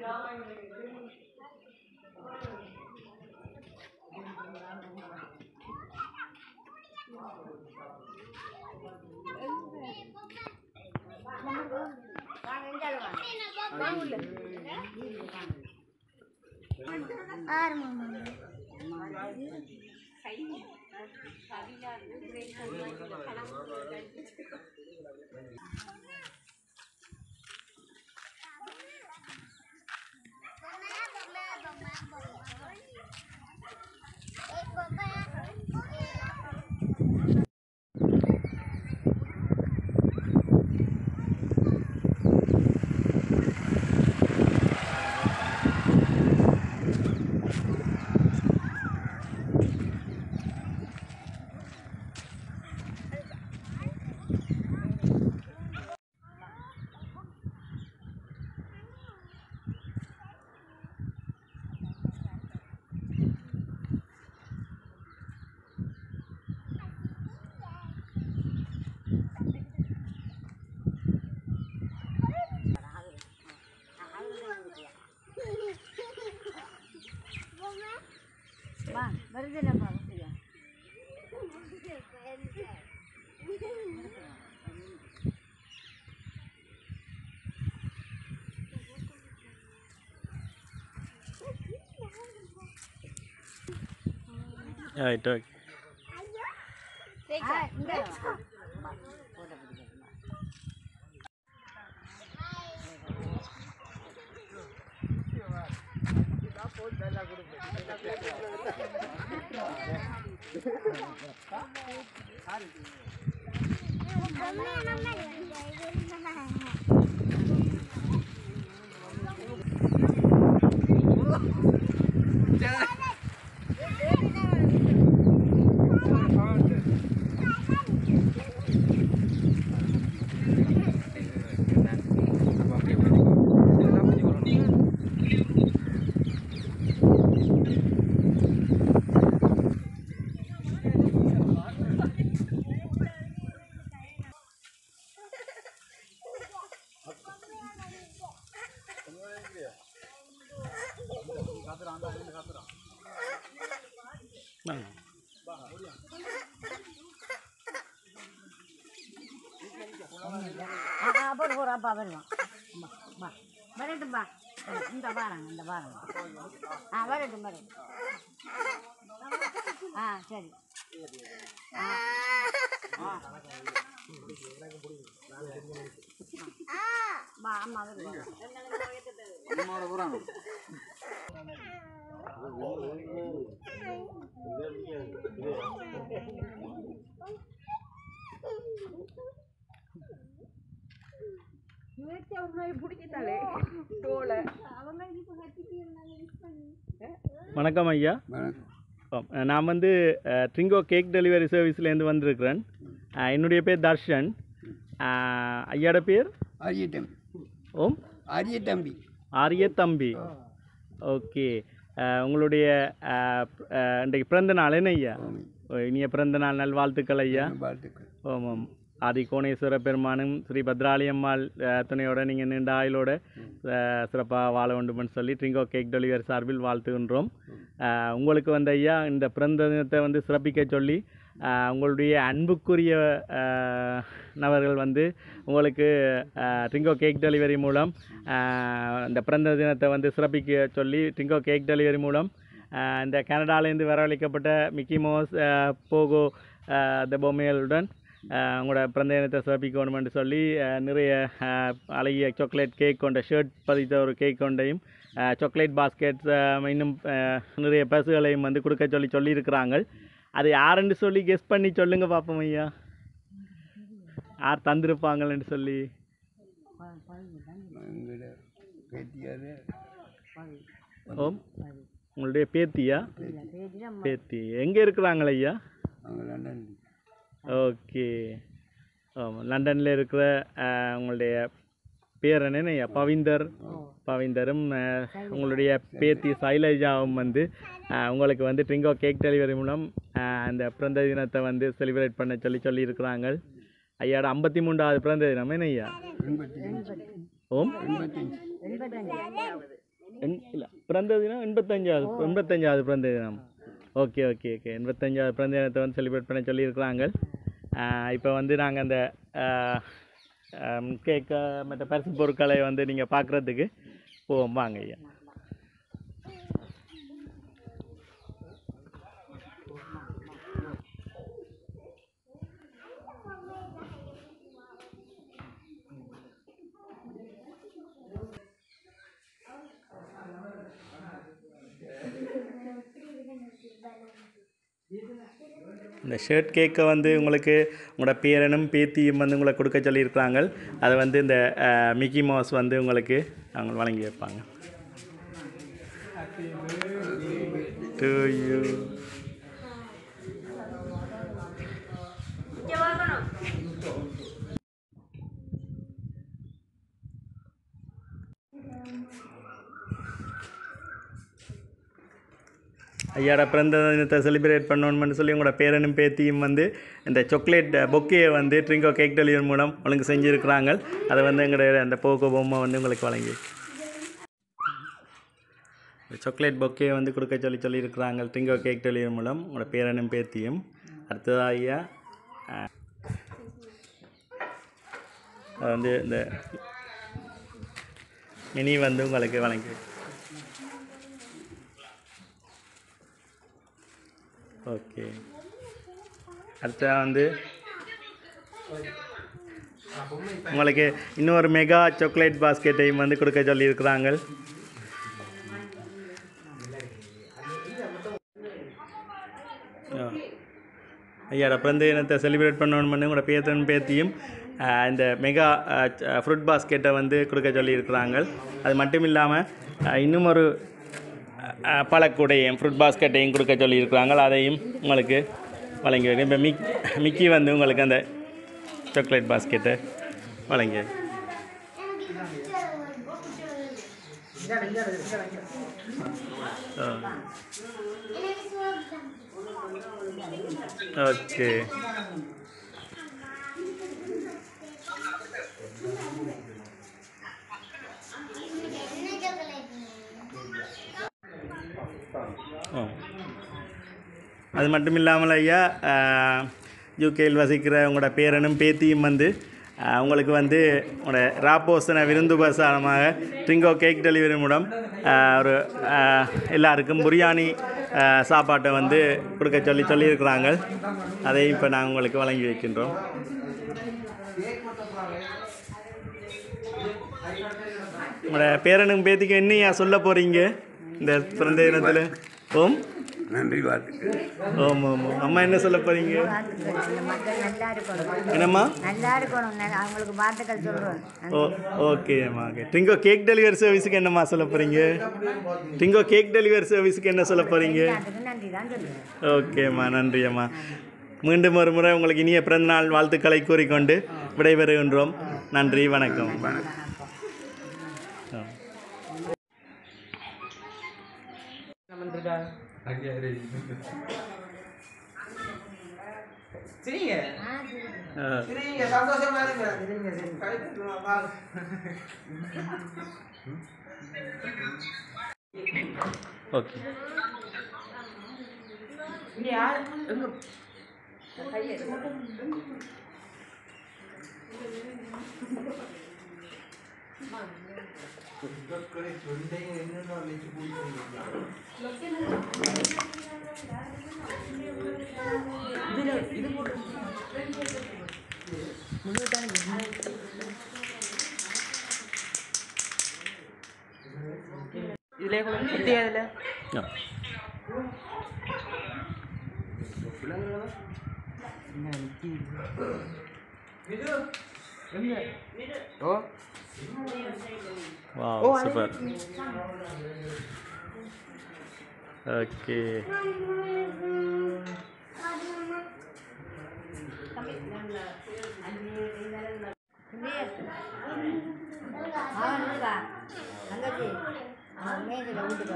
வா வருதுல வருதுல ரைட் ஓகே ஆ, இங்க வா. ஆ, ஆ, போடு போடு அப்பா வருவான் வா, வா வரட்டும் பா இந்த பாருங்க இந்த பாருங்க ஆ வரட்டும் வரட்டும் ஆ சரி ஆ. வா அம்மா வருவாங்க வணக்கம் ஐயா ஆம், நான் வந்து அஹ், ட்ரிங்கோ கேக் டெலிவரி சர்வீஸ்லேருந்து வந்திருக்கிறேன் அஹ், என்னுடைய பேர் தர்ஷன் அஹ், ஐயாட பேர் அரிய தம்பி ஓம் அரிய தம்பி ஆரிய தம்பி ஓகே அஹ், உங்களுடைய அஹ், அஹ், இன்றைக்கு பிறந்த நாள் என்ன ஐயா ஓ, இனிய பிறந்த நாள் நல்வாழ்த்துக்கள் ஐயா வாழ்த்துக்கள் ஆமாம் ஆதி கோணேஸ்வர பெருமானும் ஸ்ரீ பத்ராளியம்மாள் அஹ், துணையோட நீங்கள் நீண்ட ஆயுளோட சிறப்பாக வாழ வேண்டும்னு சொல்லி ட்ரிங்கோ கேக் டெலிவரி சார்பில் வாழ்த்துகின்றோம் அஹ், உங்களுக்கு வந்து ஐயா இந்த பிறந்த தினத்தை வந்து சிறப்பிக்க சொல்லி அஹ், உங்களுடைய அன்புக்குரிய அஹ், நபர்கள் வந்து உங்களுக்கு அஹ், ட்ரிங்கோ கேக் டெலிவரி மூலம் அஹ், இந்த பிறந்த தினத்தை வந்து சிறப்பிக்க சொல்லி ட்ரிங்கோ கேக் டெலிவரி மூலம் அஹ், இந்த கனடாலேருந்து வரவழைக்கப்பட்ட மிக்கி மோஸ் அஹ், போகோ அஹ், த பொம்மைகளுடன் அஹ், உங்களோட பிறந்த தினத்தை சிறப்பிக்கணுமென்று சொல்லி அஹ், நிறைய அஹ், அழகிய சாக்லேட் கேக் கொண்ட ஷர்ட் பதித்த ஒரு கேக் கொண்டையும் சாக்லேட் பாஸ்கெட்ஸ் இன்னும் அஹ், நிறைய பரிசுகளையும் வந்து கொடுக்க சொல்லி சொல்லியிருக்கிறாங்க அது யாருன்னு சொல்லி கெஸ் பண்ணி சொல்லுங்க பார்ப்போம் ஐயா யார் தந்திருப்பாங்கன்னு சொல்லி எங்களோட பேத்தியார் ஓம் உங்களுடைய பேத்தியா பேத்தி எங்கே இருக்கிறாங்கள ஐயா அவங்க லண்டன் ஓகே ஆமாம் லண்டனில் இருக்கிற அஹ், உங்களுடைய பேர் என்ன ஐயா பவிந்தர் பவிந்தரும் அஹ், உங்களுடைய பேத்தி சைலஜாவும் வந்து அஹ், உங்களுக்கு வந்து ட்ரிங்கோ கேக் டெலிவரி மூலம் அஹ், அந்த பிறந்த தினத்தை வந்து செலிப்ரேட் பண்ண சொல்லி சொல்லியிருக்கிறாங்க ஐயாட ஐம்பத்தி மூன்றாவது பிறந்த தினம் என்ன ஐயா எண்பத்தி அஞ்சு ஓம் எண்பத்தஞ்சு எண்- இல்ல பிறந்த தினம் எண்பத்தஞ்சாவது எண்பத்தஞ்சாவது பிறந்த தினம் ஓகே ஓகே ஓகே எண்பத்தஞ்சாவது பிறந்த தினத்தை வந்து செலிப்ரேட் பண்ண சொல்லியிருக்கிறாங்க இப்போ வந்து நாங்கள் அந்த கேக்க மற்ற பரிசு பொருட்களை வந்து நீங்கள் பார்க்குறதுக்கு போவோம் வாங்க ஐயா இந்த ஷர்ட் கேக்கை வந்து உங்களுக்கு உங்களோட பேரனும் பேத்தியும் வந்து உங்களை கொடுக்க சொல்லியிருக்கிறாங்க அதை வந்து இந்த அஹ், மிக்கி மவுஸ் வந்து உங்களுக்கு அவங்க வழங்கி வைப்பாங்க டு யூ ஐயாட பிறந்த தினத்தை செலிப்ரேட் பண்ணணும்னு சொல்லி உங்களோட பேரனும் பேத்தியும் வந்து இந்த சாக்லேட் பொக்கையை வந்து ட்ரிங்கோ கேக் டெலிவரி மூலம் ஒழுங்கு செஞ்சுருக்கிறாங்க அதை வந்து எங்களோட அந்த போக்கோ பொம்மை வந்து உங்களுக்கு வழங்கி சாக்லேட் பொக்கையை வந்து கொடுக்க சொல்லி சொல்லியிருக்கிறாங்க ட்ரிங்கோ கேக் டெலிவரி மூலம் உங்களோட பேரனும் பேத்தியும் அடுத்ததா ஐயா அஹ், அது வந்து இந்த மினி வந்து உங்களுக்கு வழங்கி ஓகே அடுத்த வந்து உங்களுக்கு இன்னொரு மெகா சாக்லேட் பாஸ்கெட்டையும் வந்து கொடுக்க சொல்லியிருக்கிறாங்க ஆ. ஐயாட பிறந்த தினத்தை செலிப்ரேட் பண்ணணும்னு உங்களோட பேத்தன் பேத்தியும் ஆ, இந்த மெகா ஃப்ரூட் பாஸ்கெட்டை வந்து கொடுக்க சொல்லியிருக்கிறாங்க அது மட்டும் இல்லாமல் இன்னும் ஒரு ஆ, பழக்கூடையும் ஃப்ரூட் பாஸ்கெட்டையும் கொடுக்க சொல்லியிருக்கிறாங்க அதையும் உங்களுக்கு வழங்கி வைக்கிறேன் இப்போ மிக் மிக்கி வந்து உங்களுக்கு அந்த சாக்லேட் பாஸ்கெட்டை வழங்கி ஓகே ஆ. அது மட்டும் இல்லாமல் ஐயா யூகேயில் வசிக்கிற உங்களோட பேரனும் பேத்தியும் வந்து ஆ, உங்களுக்கு வந்து உங்களோட ராப்போசன விருந்து பிரசாரமாக ட்ரிங்கோ கேக் டெலிவரி மூலம் ஆ, ஒரு ஆ, எல்லாருக்கும் பிரியாணி ஆ, சாப்பாட்டை வந்து கொடுக்க சொல்லி சொல்லியிருக்கிறாங்க அதை இப்போ நாங்கள் உங்களுக்கு வழங்கி வைக்கின்றோம் உங்களோட பேரனும் பேத்திக்கு என்னையா சொல்ல போகிறீங்க இந்த பிறந்த தினத்தில் ஓம் நன்றி வாழ்த்துக்கள் ஓம் ஓம் ஓம். அம்மா என்ன சொல்ல போகிறீங்க வாழ்த்துக்கள் இந்த மக்கள் நல்லா இருக்கணும் என்னம்மா நல்லா இருக்கணும் நல்லா- அவங்களுக்கு வாழ்த்துக்கள் சொல்கிறோம் ஓ ஓகேம்மா ஓகே டிங்கோ கேக் டெலிவரி சர்வீஸுக்கு என்னம்மா சொல்ல போகிறீங்க டிங்கோ கேக் டெலிவரி சர்வீஸுக்கு என்ன சொல்ல போகிறீங்க அதுக்கு நன்றி தான் சொல்லுவேன் ஓகேம்மா நன்றி அம்மா மீண்டும் ஒரு முறை உங்களுக்கு இனிய பிறந்தநாள் வாழ்த்துக்களை கூறிக்கொண்டு விடைபெறுகின்றோம் நன்றி வணக்கம் ஆ. சரிங்க ஆ. சரிங்க சந்தோஷமா இருங்க சரிங்க சரிங்க வாங்க ஓகே இங்க யார் எங்க இதுல இது போட்டு இதுல கொஞ்சம் குட்டியா இதுல ஆ. ஓ வாவ் சூப்பர் ஓகே அவன் இருக்கா தங்கச்சி அவன் மேஜில் வீட்டுக்கு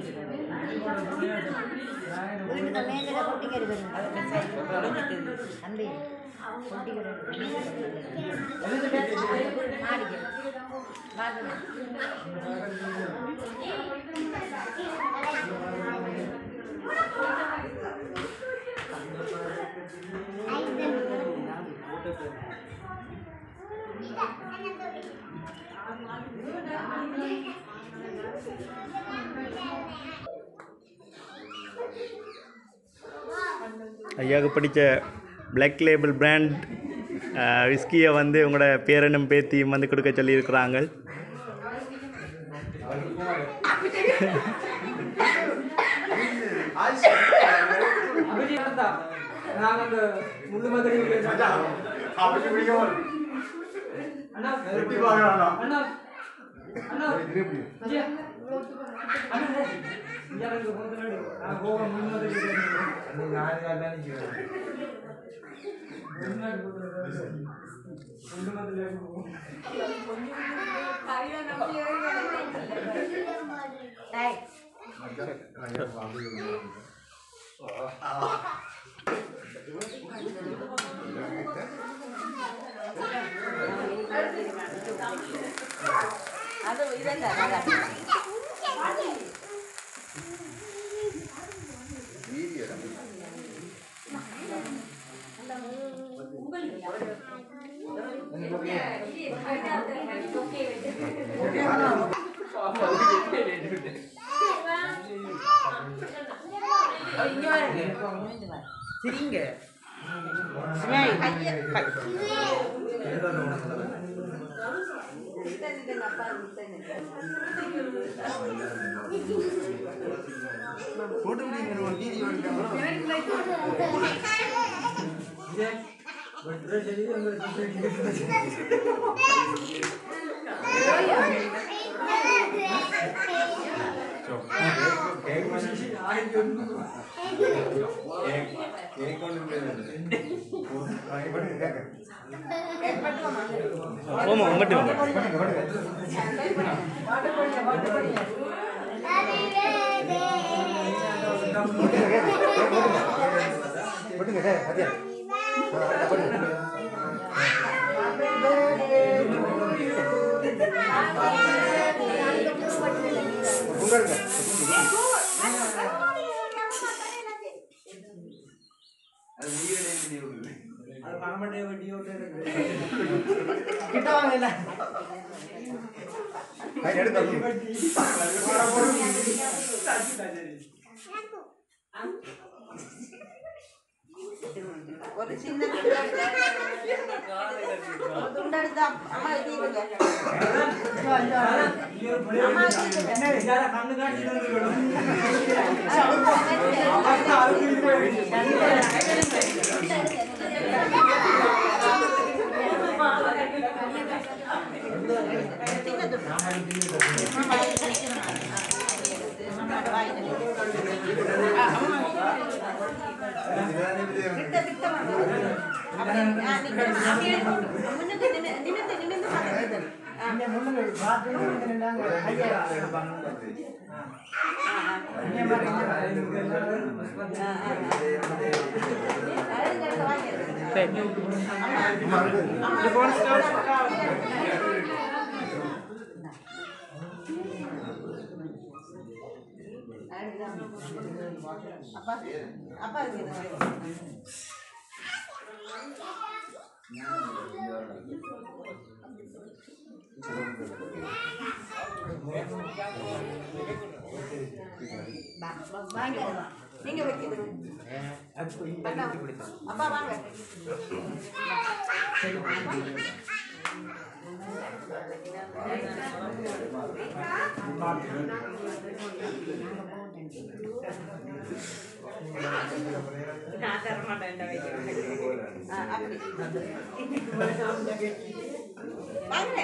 வீட்டுக்கு மேஜில் கொட்டிக்கிட்டு தம்பி கொட்டிக்கிட்டு மாடிக்கு ஐயாவுக்கு பிடிச்ச பிளாக் லேபிள் பிராண்ட் விஸ்கியை வந்து உங்களோட பேரனும் பேத்தியும் வந்து கொடுக்க சொல்லியிருக்கிறாங்க நாங்க அந்த முள்ளு மாதிரி அண்ணா அண்ணா அண்ணா ஐயா. அண்ணா இங்க இருந்து போறது நான் போக முள்ளு மாதிரி முள்ளு மாதிரி டேய் அது இதெல்லாம் நல்லா இங்க வாருங்க இங்க வாருங்க சரிங்க ஓமா உங்கள்கிட்ட வாங்க அது பணமட்டே வட்டி ஓட்டு கிட்ட வாங்கல ஒரு சின்ன துண்டெடுத்து அம்மா இது கண்ணு காட்டி அப்பா அப்பா இருக்கு வாங்க நீங்க வைக்கிறது அப்பா வாங்க நான் தர மாட்டேன் அப்படி வாங்க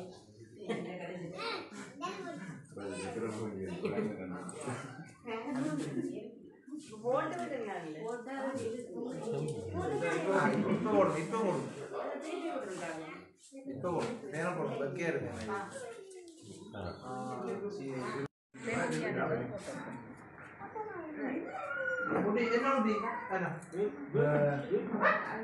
போட்டு விடுங்க இப்போ போடும் இப்போ போடும் இப்போ போடும் நேரம் போடும் பக்கியா இருக்கு முடி என்ன முடி அண்ணா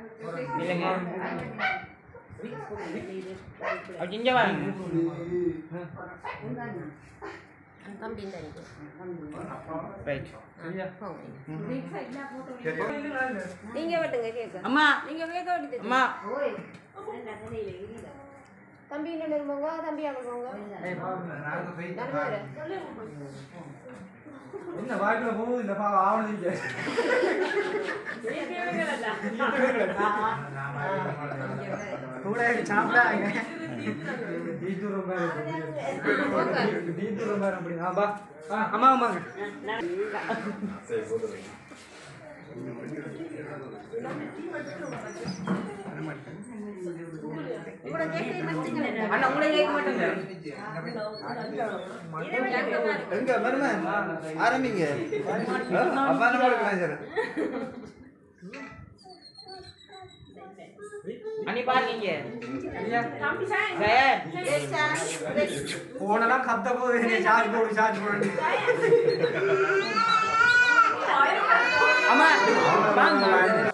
இல்லைங்க அப்படி இங்க வாங்க தம்பி இந்த அடிக்கு. ரைட் போங்க. நீங்க வெட்டுங்க கேக்க அம்மா நீங்க கேக்க வெட்டி அம்மா தம்பி இன்னும் இருப்போங்க தம்பி அங்க போங்க நாங்கள் போய் தனுமாரு. என்ன வாய்க்குள்ள போகுது இல்லப்பா ஆவணம் கூட சாப்பிடாங்க டீச்சர் மாதிரி டீச்சர் மாதிரி அப்படி ஆமா அம்மா அம்மாங்க அண்ணா உங்களை கேட்க மாட்டேங்க எங்க மரும ஆரம்பிங்க அப்பா நம்ம இருக்கலாம் சார் அண்ணி பாருங்க ஜெயன் போனெல்லாம் கத்த போகுது சார்ஜ் போடு சார்ஜ் போடு அம்மா வாங்க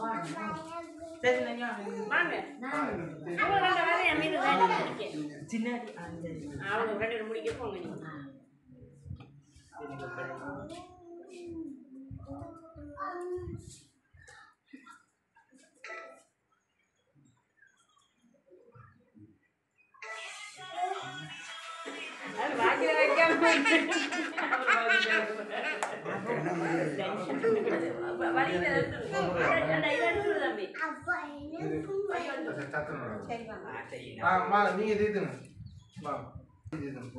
ஆமா நீங்க தீத்துங்க வா தீத்துங்க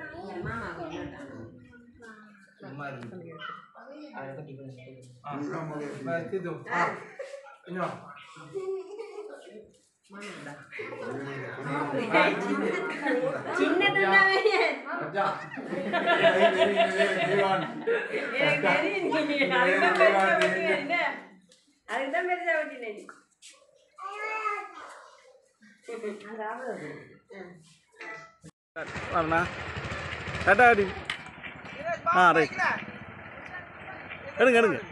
சும்மா இருக்கு ஆ தீத்து ஆ இன்னும் அதுதான் பெருசா வச்சுனேன் வரண்ணா டாட்டா அடி ஆ ரைட் எடுங்க எடுங்க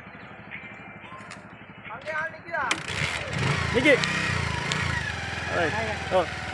நிக்கி ரைட் ஓ